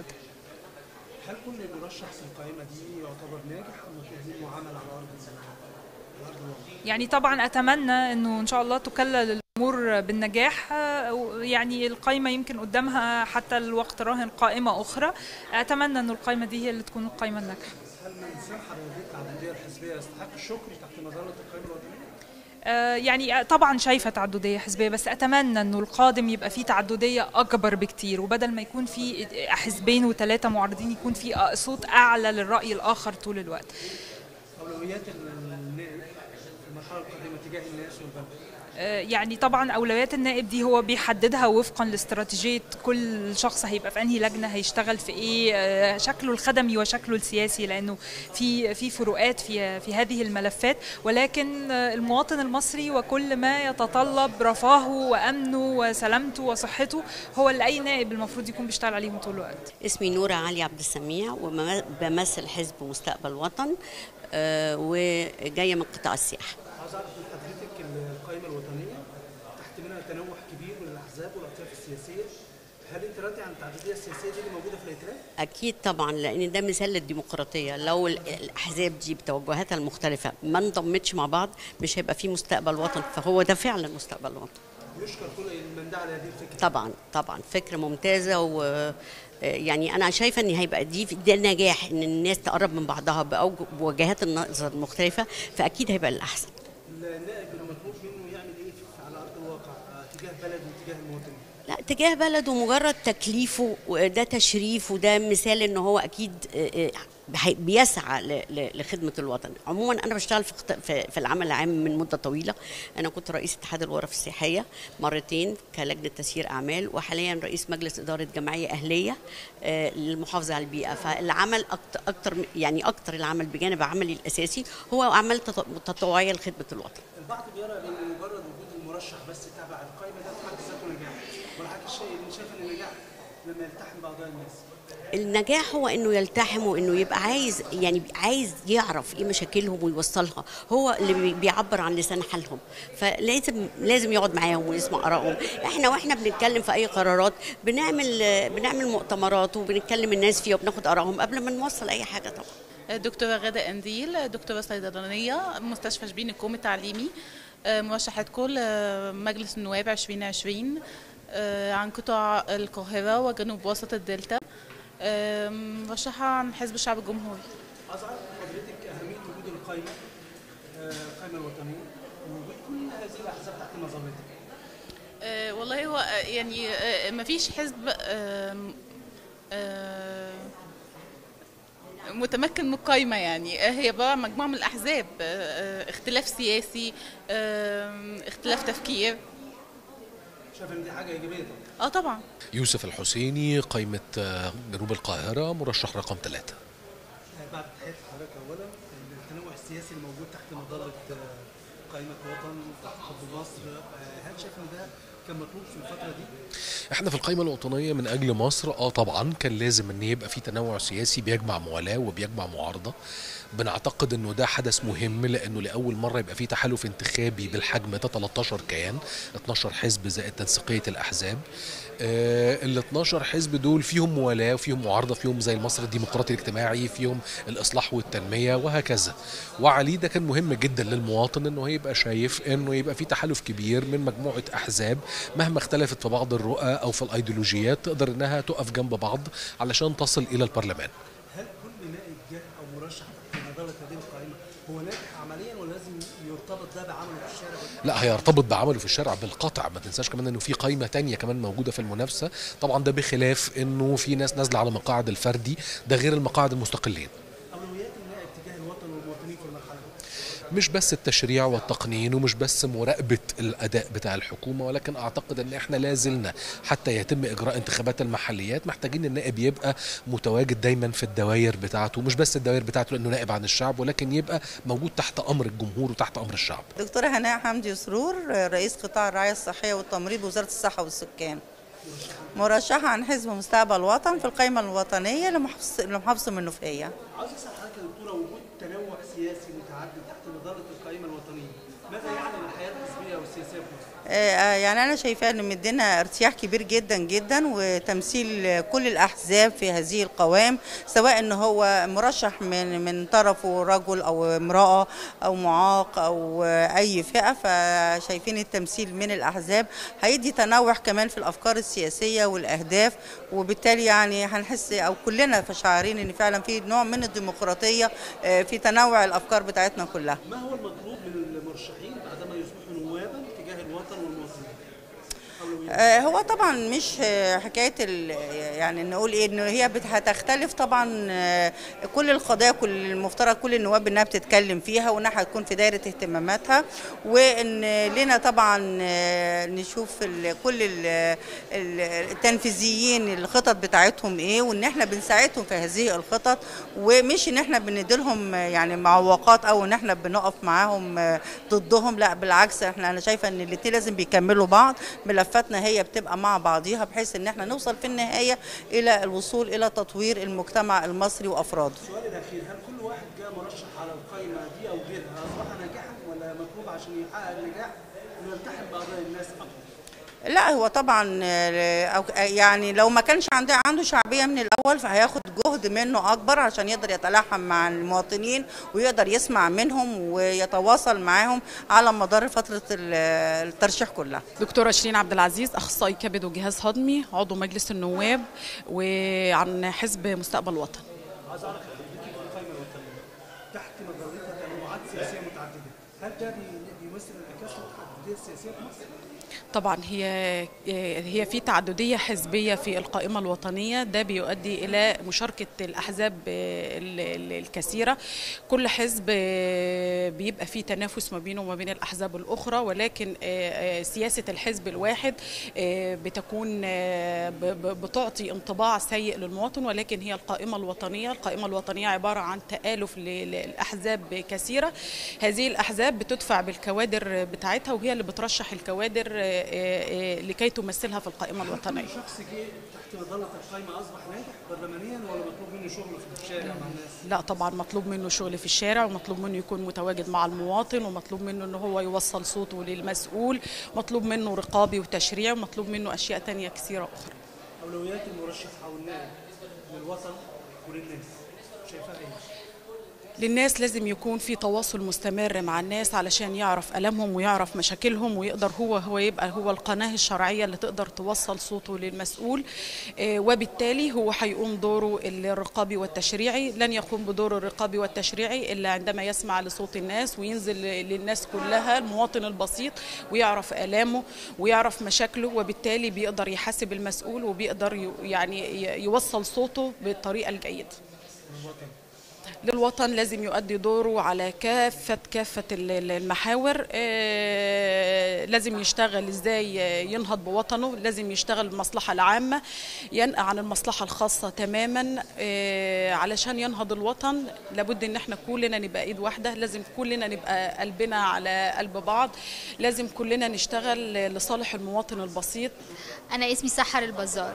C: هل كل مرشح في القائمة دي يعتبر ناجح أم محتاجين معاملة على أرض على أرض الواقع؟
M: يعني طبعا اتمنى انه ان شاء الله تكلل الامور بالنجاح آه، يعني القائمه يمكن قدامها حتى الوقت راهن قائمه اخرى اتمنى انه القائمه دي هي اللي تكون القائمه الناجحه
C: هل من سمحة بهذه التعددية الحزبية يستحق الشكر تحت مظلة القائمة الوطنية؟
M: آه، يعني آه، طبعا شايفه تعدديه حزبيه بس اتمنى انه القادم يبقى فيه تعدديه اكبر بكتير وبدل ما يكون في حزبين وثلاثه معارضين يكون في آه، صوت اعلى للراي الاخر طول الوقت
C: أولويات ال- المرشحين المرحله القادمه تجاه الناس والبلد
M: آه، يعني طبعا اولويات النائب دي هو بيحددها وفقا لاستراتيجيه كل شخص هيبقى في انهي لجنه هيشتغل في ايه آه، شكله الخدمي وشكله السياسي لانه في في فروقات في في هذه الملفات ولكن آه، المواطن المصري وكل ما يتطلب رفاهه وامنه وسلامته وصحته هو اللي اي نائب المفروض يكون بيشتغل عليهم طول الوقت
N: اسمي نورة علي عبد السميع وبمثل حزب مستقبل وطن آه، وجايه من قطاع السياحه
C: عاوز اعرف من حضرتك القائمه الوطنيه تحت منها تنوع كبير من الاحزاب والاطياف السياسيه هل انت راضي عن التعدديه السياسيه دي اللي موجوده في الائتلاف؟
N: اكيد طبعا لان ده مثال للديمقراطيه لو ال- الاحزاب دي بتوجهاتها المختلفه ما انضمتش مع بعض مش هيبقى في مستقبل وطن فهو ده فعلا مستقبل وطن
C: يشكر كل من دعا لهذه الفكره
N: طبعا طبعا فكره ممتازه و يعني انا شايفه ان هيبقى دي ده نجاح ان الناس تقرب من بعضها بأوج- بوجهات النظر المختلفه فاكيد هيبقى الاحسن
C: النائب المطلوب منه يعمل ايه في- على ارض الواقع آه، تجاه بلده وتجاه المواطنين
N: لا تجاه بلده مجرد تكليفه وده تشريف وده مثال ان هو اكيد آه، آه، بحي- بيسعى ل- ل- لخدمه الوطن عموما انا بشتغل في خط- في في العمل العام من مده طويله انا كنت رئيس اتحاد الغرف السياحيه مرتين كلجنه تسيير اعمال وحاليا رئيس مجلس اداره جمعيه اهليه آه، للمحافظه على البيئه فالعمل أكتر, اكتر يعني اكتر العمل بجانب عملي الاساسي هو اعمال تط- تطوعيه لخدمه الوطن
C: البعض بيرى ان مجرد وجود المرشح بس تابع القائمه ده في حد ذاته نجاح والحقيقه الشيء اللي شايف ان النجاح لما يلتحم باعضاء الناس
N: النجاح هو انه يلتحم وانه يبقى عايز يعني عايز يعرف ايه مشاكلهم ويوصلها هو اللي بي- بيعبر عن لسان حالهم فلازم لازم يقعد معاهم ويسمع ارائهم احنا واحنا بنتكلم في اي قرارات بنعمل بنعمل مؤتمرات وبنتكلم الناس فيها وبناخد ارائهم قبل ما نوصل اي حاجه طبعا
O: دكتورة غادة أنديل دكتورة صيدلانية مستشفى شبين الكوم التعليمي آه، مرشحة كل آه، مجلس النواب 2020 آه، عن قطاع القاهرة وجنوب وسط الدلتا آه، مرشحة عن حزب الشعب الجمهوري
C: عايز اعرف من حضرتك اهميه وجود القائمه آه، القائمه الوطنيه ووجود كل هذه الاحزاب تحت نظامتها
O: آه، والله هو آه، يعني آه، مفيش حزب آم، آه، متمكن من القايمة يعني آه، هي بقى مجموعة من الأحزاب آه، آه، اختلاف سياسي آم، اختلاف تفكير
C: شايف ان دي حاجه ايجابيه طبعا
O: اه طبعا
P: يوسف الحسيني قائمة آه، جنوب القاهرة مرشح رقم ثلاثة
C: آه، بعد تحيه حضرتك اولا التنوع السياسي الموجود تحت مظله آه، قائمه وطن تحت حب مصر آه، هل شايف ان ده كان مطلوب في الفتره دي؟
P: احنا في القائمة الوطنية من أجل مصر اه طبعا كان لازم ان يبقى في تنوع سياسي بيجمع موالاة وبيجمع معارضة بنعتقد انه ده حدث مهم لانه لاول مره يبقى في تحالف انتخابي بالحجم ده 13 كيان 12 حزب زائد تنسيقيه الاحزاب ال 12 حزب دول فيهم موالاه وفيهم معارضه فيهم زي المصري الديمقراطي الاجتماعي فيهم الاصلاح والتنميه وهكذا وعليه ده كان مهم جدا للمواطن انه هيبقى شايف انه يبقى في تحالف كبير من مجموعه احزاب مهما اختلفت في بعض الرؤى او في الايديولوجيات تقدر انها تقف جنب بعض علشان تصل الى البرلمان
C: هل كل نائب جه او مرشح تحت مظله هذه القائمه هو ناجح عمليا ولا لازم يرتبط ده بعمله في الشارع؟
P: لا هيرتبط بعمله في الشارع بالقطع ما تنساش كمان انه في قائمه تانية كمان موجوده في المنافسه طبعا ده بخلاف انه في ناس نازله على مقاعد الفردي ده غير المقاعد المستقلين
C: اولويات النائب تجاه الوطن والمواطنين في المرحله دي
P: مش بس التشريع والتقنين ومش بس مراقبة الأداء بتاع الحكومة ولكن أعتقد أن إحنا لازلنا حتى يتم إجراء انتخابات المحليات محتاجين النائب يبقى متواجد دايما في الدوائر بتاعته مش بس الدوائر بتاعته لأنه نائب عن الشعب ولكن يبقى موجود تحت أمر الجمهور وتحت أمر الشعب
Q: دكتورة هناء حمدي سرور رئيس قطاع الرعاية الصحية والتمريض بوزارة الصحة والسكان مرشحة عن حزب مستقبل وطن في القائمة الوطنية لمحافظة لمحافظة المنوفية
C: عاوز اسال حضرتك يا دكتوره وجود تنوع سياسي متعدد تحت مظله القائمه الوطنيه ماذا يعني للحياه الحزبيه والسياسيه في مصر؟
Q: آه، يعني أنا شايفاه إن مدينا ارتياح كبير جدا جدا وتمثيل كل الأحزاب في هذه القوائم سواء إن هو مرشح من من طرفه رجل أو امرأة أو معاق أو أي فئة فشايفين التمثيل من الأحزاب هيدي تنوع كمان في الأفكار السياسية والأهداف وبالتالي يعني هنحس أو كلنا شعارين إن فعلا في نوع من الديمقراطية آه، في تنوع الأفكار بتاعتنا كلها.
C: ما هو المطلوب من المرشحين بعدما يصبحوا نوابا تجاه الوطن والمواطنين؟
Q: آه، هو طبعا مش آه، حكايه ال- يعني نقول ايه ان هي بت- هتختلف طبعا آه، كل القضايا كل المفترض كل النواب انها بتتكلم فيها وانها هتكون في دايره اهتماماتها وان لنا طبعا آه، نشوف ال- كل ال- ال- التنفيذيين الخطط بتاعتهم ايه وان احنا بنساعدهم في هذه الخطط ومش ان احنا بنديلهم آه، يعني معوقات او ان احنا بنقف معاهم آه، ضدهم لا بالعكس احنا انا شايفه ان الاثنين لازم بيكملوا بعض ملفاتنا هي بتبقى مع بعضيها بحيث ان احنا نوصل في النهايه الى الوصول الى تطوير المجتمع المصري وافراده
C: السؤال الاخير هل كل واحد جاء مرشح على القائمه دي او غيرها اصبح ناجحا ولا مطلوب عشان يحقق النجاح انه يلتحم بقضايا الناس اكتر؟
Q: لا هو طبعا آه، أو يعني لو ما كانش عنده عنده شعبيه من الاول فهياخد جهد منه اكبر عشان يقدر يتلاحم مع المواطنين ويقدر يسمع منهم ويتواصل معاهم على مدار فتره ال- الترشيح كلها
R: دكتورة شيرين عبد العزيز أخصائي كبد وجهاز هضمي عضو مجلس النواب وعن حزب مستقبل وطن
C: عايز اعرف حضرتك في القائمه الوطنيه تحت مظلتها تنوعات سياسيه متعدده هل ده بي- بيمثل انعكاس للتعدديه السياسيه في مصر؟
R: طبعا هي هي في تعددية حزبية في القائمة الوطنية ده بيؤدي إلى مشاركة الأحزاب ال- ال- الكثيرة كل حزب بيبقى فيه تنافس ما بينه وما بين الأحزاب الأخرى ولكن سياسة الحزب الواحد بتكون ب- ب- بتعطي انطباع سيء للمواطن ولكن هي القائمة الوطنية القائمة الوطنية عبارة عن تآلف ل- للأحزاب كثيرة هذه الأحزاب بتدفع بالكوادر بتاعتها وهي اللي بترشح الكوادر آه، آه، لكي تمثلها في القائمة الوطنية
C: كل شخص جه تحت مظله القائمه اصبح ناجح برلمانيا ولا مطلوب منه شغل في الشارع مع الناس؟
R: لا طبعا مطلوب منه شغل في الشارع ومطلوب منه يكون متواجد مع المواطن ومطلوب منه ان هو يوصل صوته للمسؤول مطلوب منه رقابي وتشريع ومطلوب منه اشياء تانية كثيرة اخرى
C: اولويات المرشح او النائب للوطن وللناس شايفاها ايه؟
R: للناس لازم يكون في تواصل مستمر مع الناس علشان يعرف ألمهم ويعرف مشاكلهم ويقدر هو هو يبقى هو القناة الشرعية اللي تقدر توصل صوته للمسؤول آه، وبالتالي هو هيقوم دوره الرقابي والتشريعي لن يقوم بدور الرقابي والتشريعي إلا عندما يسمع لصوت الناس وينزل للناس كلها المواطن البسيط ويعرف آلامه ويعرف مشاكله وبالتالي بيقدر يحاسب المسؤول وبيقدر ي- يعني ي- يوصل صوته بالطريقة الجيدة للوطن لازم يؤدي دوره على كافة كافة ال- ال- المحاور آه، لازم يشتغل ازاي ينهض بوطنه لازم يشتغل المصلحة العامة ينقى عن المصلحة الخاصة تماما آه، علشان ينهض الوطن لابد ان احنا كلنا نبقى ايد واحدة لازم كلنا نبقى قلبنا على قلب بعض لازم كلنا نشتغل لصالح المواطن البسيط
S: أنا اسمي سحر البزار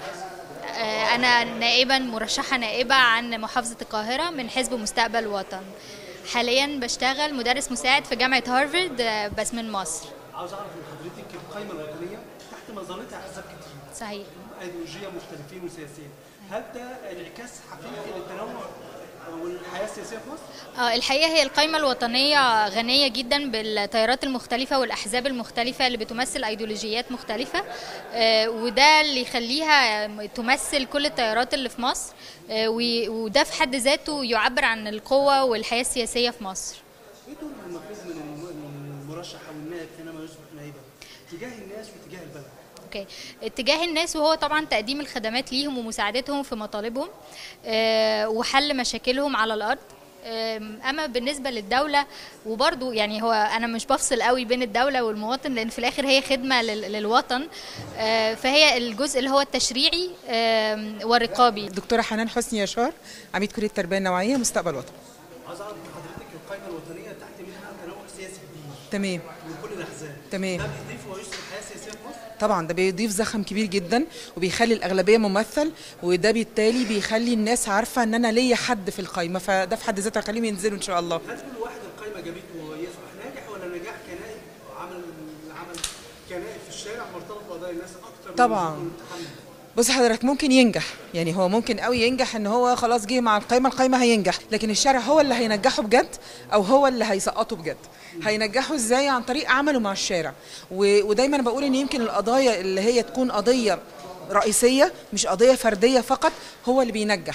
S: آه، أنا نائبا مرشحة نائبة عن محافظة القاهرة من حزب مستقبل وطن حاليا بشتغل مدرس مساعد في جامعة هارفارد آه، بس من مصر
C: عاوز اعرف من حضرتك القائمه الوطنيه تحت مظلتها احزاب كتير
S: صحيح
C: ايديولوجيه مختلفين وسياسيين هل ده انعكاس حقيقي للتنوع والحياه السياسيه في مصر؟
S: آه، الحقيقة هي القائمة الوطنية غنية جدا بالتيارات المختلفة والأحزاب المختلفة اللي بتمثل أيديولوجيات مختلفة آه، وده اللي يخليها تمثل كل التيارات اللي في مصر آه، و- وده في حد ذاته يعبر عن القوة والحياة السياسية في مصر
C: ايه دور المفروض من الم- من المرشح او النائب حينما يصبح نائبا؟ تجاه الناس وتجاه البلد
S: اوكي اتجاه الناس وهو طبعا تقديم الخدمات ليهم ومساعدتهم في مطالبهم آه، وحل مشاكلهم على الارض آم، اما بالنسبه للدوله وبرضو يعني هو انا مش بفصل قوي بين الدوله والمواطن لان في الاخر هي خدمه لل- للوطن آه، فهي الجزء اللي هو التشريعي آم، والرقابي
T: دكتورة حنان حسني يشار عميد كلية التربية النوعية مستقبل وطن
C: عاوز اعرف من حضرتك القائمه الوطنيه تحت منها تنوع سياسي كبير
T: تمام
C: من كل الاحزاب
T: تمام.
C: ده بيضيف ويسر الحياه السياسيه في مصر؟
T: طبعا ده بيضيف زخم كبير جدا وبيخلي الأغلبية ممثل وده بالتالي بيخلي الناس عارفة إن أنا ليا حد في القايمة فده في حد ذاته هيخليهم ينزلوا إن شاء الله
C: هل كل واحد القائمه جابته يصبح ناجح ولا نجاح كنائب عمل عمل كنائب في الشارع مرتبط بقضايا الناس اكتر من
T: طبعاً.
C: وظيفته الامتحان؟
T: بص حضرتك ممكن ينجح يعني هو ممكن قوي ينجح ان هو خلاص جه مع القايمه القايمه هينجح لكن الشارع هو اللي هينجحه بجد او هو اللي هيسقطه بجد هينجحه ازاي عن طريق عمله مع الشارع و... ودايما بقول ان يمكن القضايا اللي هي تكون قضيه رئيسيه مش قضيه فرديه فقط هو اللي بينجح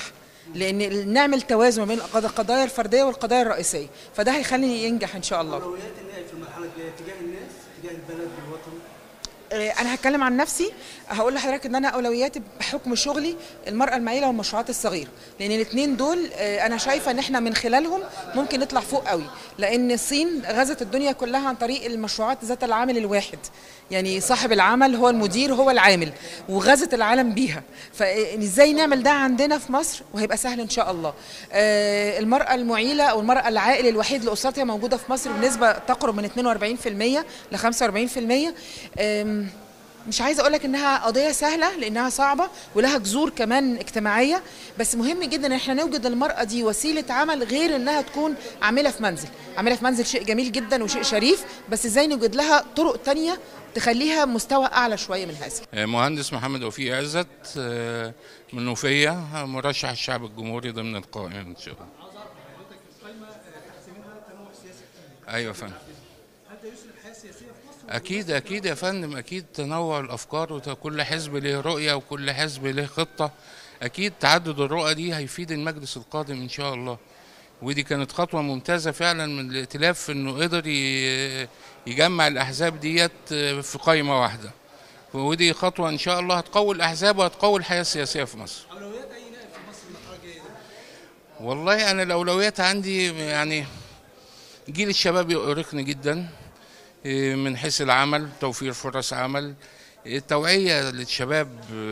T: لان نعمل توازن بين القض- القضايا الفرديه والقضايا الرئيسيه فده هيخلي ينجح ان شاء الله
C: اولويات النائب في المرحله الجايه تجاه الناس تجاه البلد والوطن
T: آه، انا هتكلم عن نفسي هقول لحضرتك ان انا اولوياتي بحكم شغلي المراه المعيله والمشروعات الصغيره لان الاثنين دول آه، انا شايفه ان احنا من خلالهم ممكن نطلع فوق قوي لان الصين غزت الدنيا كلها عن طريق المشروعات ذات العامل الواحد يعني صاحب العمل هو المدير هو العامل وغزت العالم بيها فازاي نعمل ده عندنا في مصر وهيبقى سهل ان شاء الله آه، المراه المعيله او المراه العائل الوحيد لاسرتها موجوده في مصر بنسبه تقرب من 42% ل 45% آم، مش عايزه اقول لك انها قضيه سهله لانها صعبه ولها جذور كمان اجتماعيه بس مهم جدا ان احنا نوجد للمراه دي وسيله عمل غير انها تكون عامله في منزل عامله في منزل شيء جميل جدا وشيء شريف بس ازاي نوجد لها طرق تانية تخليها مستوى اعلى شويه من هذا
U: مهندس محمد وفيق عزت آه، من وفية مرشح الشعب الجمهوري ضمن القائمة إن شاء الله أيوة يا فندم
C: هل ده يسر الحياه السياسيه في مصر؟
U: أكيد أكيد يا فندم أكيد تنوع الأفكار وكل حزب له رؤية وكل حزب له خطة أكيد تعدد الرؤى دي هيفيد المجلس القادم إن شاء الله ودي كانت خطوة ممتازة فعلا من الائتلاف إنه قدر ي- يجمع الأحزاب ديت في قائمة واحدة ودي خطوة إن شاء الله هتقوي الأحزاب وهتقوي الحياة السياسية في مصر
C: اولويات اي نائب في مصر المرحله الجايه ده؟
U: والله انا الاولويات عندي يعني جيل الشباب يؤرقني جدا إيه، من حيث العمل توفير فرص عمل التوعية للشباب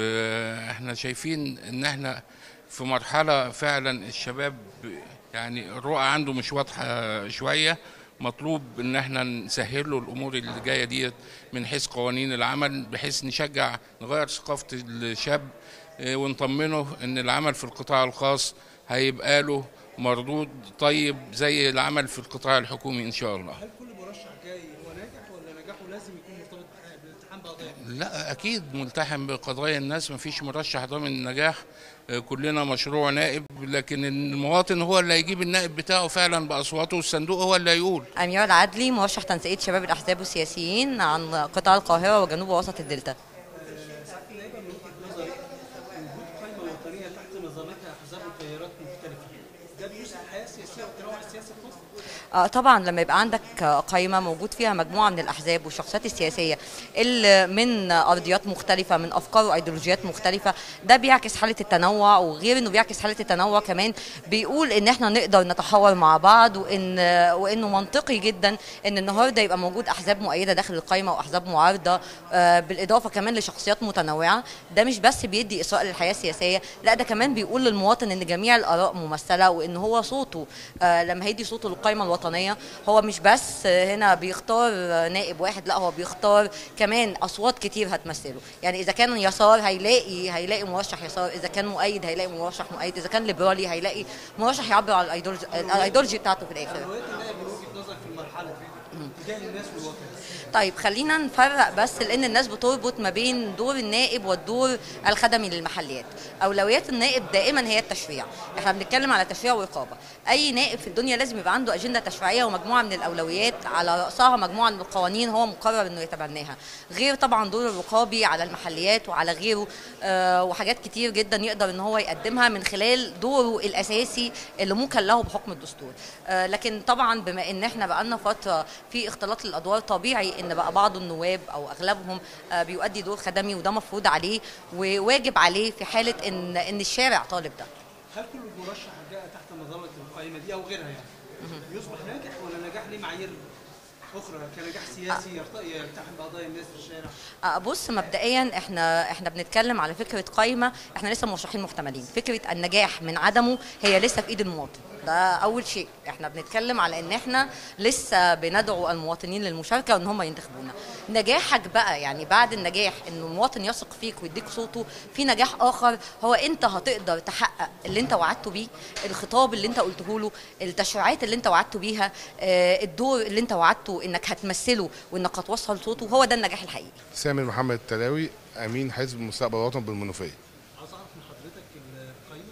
U: آه، احنا شايفين ان احنا في مرحلة فعلا الشباب يعني الرؤى عنده مش واضحة شوية مطلوب ان احنا نسهل له الامور اللي جايه ديت من حيث قوانين العمل بحيث نشجع نغير ثقافه الشاب آه، ونطمنه ان العمل في القطاع الخاص هيبقى له مردود طيب زي العمل في القطاع الحكومي ان شاء الله
C: هل كل مرشح جاي هو ناجح ولا نجاحه لازم يكون مرتبط بح- بالالتحام بقضايا؟
U: لا اكيد ملتحم بقضايا الناس مفيش مرشح ضامن النجاح آه، كلنا مشروع نائب لكن المواطن هو اللي هيجيب النائب بتاعه فعلا باصواته والصندوق هو اللي هيقول
V: أميرة العدلي مرشح تنسيقية شباب الأحزاب والسياسيين عن قطاع القاهرة وجنوب ووسط الدلتا
C: ساعات اللعيبه من وجهه نظري وجود قائمه وطنيه تحت نظامتها احزاب وتيارات مختلفه ده بيسر الحياه السياسيه والتنوع السياسي في مصر؟
V: آه، طبعا لما يبقى عندك آه، قائمه موجود فيها مجموعه من الاحزاب والشخصيات السياسيه اللي من ارضيات مختلفه من افكار وايديولوجيات مختلفه ده بيعكس حاله التنوع وغير انه بيعكس حاله التنوع كمان بيقول ان احنا نقدر نتحاور مع بعض وان آه، وانه منطقي جدا ان النهارده يبقى موجود احزاب مؤيده داخل القائمه واحزاب معارضه آه، بالاضافه كمان لشخصيات متنوعه ده مش بس بيدي اثراء للحياه السياسيه لا ده كمان بيقول للمواطن ان جميع الاراء ممثله وان هو صوته آه، لما هيدي صوته للقائمه الوطنيه هو مش بس آه، هنا بيختار آه، نائب واحد لا هو بيختار كمان اصوات كتير هتمثله يعني اذا كان يسار هيلاقي هيلاقي مرشح يسار اذا كان مؤيد هيلاقي مرشح مؤيد اذا كان ليبرالي هيلاقي مرشح يعبر عن الايديولوجي الايديولوجي بتاعته في الاخر
C: اولويات النائب من وجهه نظرك في المرحله دي تجاه الناس والوطن
V: طيب خلينا نفرق بس لان الناس بتربط ما بين دور النائب والدور الخدمي للمحليات اولويات النائب دائما هي التشريع احنا بنتكلم على تشريع ورقابه اي نائب في الدنيا لازم يبقى عنده اجنده تشريعيه ومجموعه من الاولويات على راسها مجموعه من القوانين هو مقرر انه يتبناها غير طبعا دور الرقابي على المحليات وعلى غيره آه وحاجات كتير جدا يقدر ان هو يقدمها من خلال دوره الاساسي اللي ممكن له بحكم الدستور آه لكن طبعا بما ان احنا بقالنا فتره في اختلاط الادوار طبيعي ان بقى بعض النواب او اغلبهم آه بيؤدي دور خدمي وده مفروض عليه وواجب عليه في حاله ان ان الشارع طالب ده
C: هل كل مرشح جاء تحت نظاره القائمه دي او غيرها يعني يصبح ناجح ولا نجاح ليه معايير اخرى كنجاح سياسي يرت- يلتحم بقضايا الناس في الشارع؟
V: آه، بص مبدئيا احنا احنا بنتكلم على فكره قائمه احنا لسه مرشحين محتملين فكره النجاح من عدمه هي لسه في ايد المواطن ده اول شيء احنا بنتكلم على ان احنا لسه بندعو المواطنين للمشاركه وان هم ينتخبونا نجاحك بقى يعني بعد النجاح ان المواطن يثق فيك ويديك صوته في نجاح اخر هو انت هتقدر تحقق اللي انت وعدته بيه الخطاب اللي انت قلته له التشريعات اللي انت وعدته بيها آه، الدور اللي انت وعدته انك هتمثله وانك هتوصل صوته هو ده النجاح الحقيقي
W: سامر محمد التلاوي امين حزب مستقبل الوطن بالمنوفيه
C: عاوز اعرف من حضرتك القائمه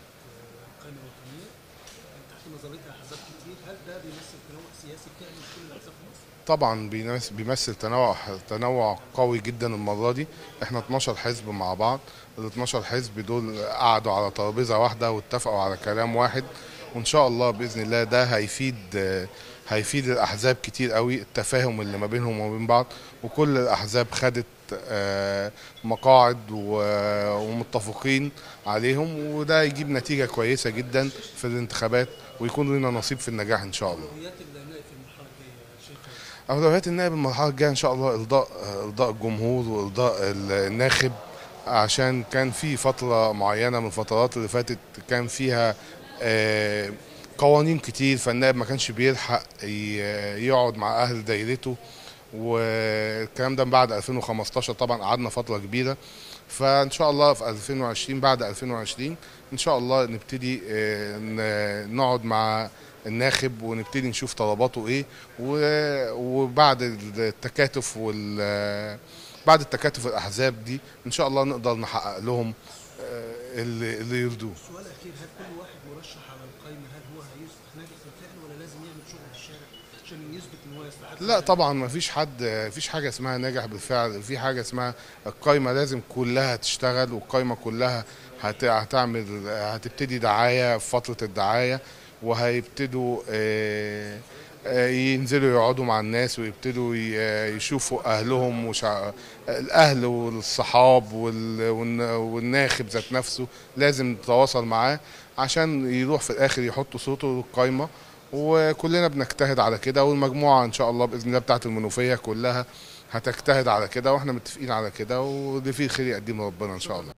C: القائمه الوطنيه تحت نظرتها احزاب كتير هل ده بيمثل تنوع سياسي كامل في كل الاحزاب في مصر؟
W: طبعا بيمس- بيمثل تنوع تنوع قوي جدا المره دي احنا 12 حزب مع بعض ال 12 حزب دول قعدوا على ترابيزه واحده واتفقوا على كلام واحد وان شاء الله باذن الله ده هيفيد هيفيد الاحزاب كتير قوي التفاهم اللي ما بينهم وما بين بعض وكل الاحزاب خدت آه، مقاعد و- ومتفقين عليهم وده يجيب نتيجه كويسه جدا في الانتخابات ويكون لنا نصيب في النجاح ان شاء الله
C: اولويات النائب في المرحله الجايه شايفها
W: اولويات النائب المرحله الجايه ان شاء الله ارضاء ارضاء الجمهور وارضاء ال- الناخب عشان كان في فتره معينه من الفترات اللي فاتت كان فيها آه، قوانين كتير فالنائب ما كانش بيلحق ي- يقعد مع اهل دايرته والكلام ده من بعد 2015 طبعا قعدنا فتره كبيره فان شاء الله في 2020 بعد 2020 ان شاء الله نبتدي آه، ن- نقعد مع الناخب ونبتدي نشوف طلباته ايه و- وبعد التكاتف وال بعد التكاتف الاحزاب دي ان شاء الله نقدر نحقق لهم آه، اللي اللي يرضوه
C: سؤال اخير هل كل واحد مرشح على القائمه هل هو هيصبح ناجح بالفعل ولا لازم يعمل شغل في الشارع عشان يثبت ان هو يستحق
W: لا طبعا ما فيش حد فيش حاجه اسمها ناجح بالفعل في حاجه اسمها القايمه لازم كلها تشتغل والقايمه كلها هت- هتعمل هتبتدي دعايه في فتره الدعايه وهيبتدوا آه، آه، ينزلوا يقعدوا مع الناس ويبتدوا ي- آه، يشوفوا اهلهم وشع... الاهل والصحاب وال... والن- والناخب ذات نفسه لازم نتواصل معاه عشان يروح في الاخر يحط صوته للقايمه وكلنا بنجتهد على كده والمجموعه ان شاء الله باذن الله بتاعه المنوفيه كلها هتجتهد على كده واحنا متفقين على كده واللي فيه الخير يقدمه ربنا ان شاء الله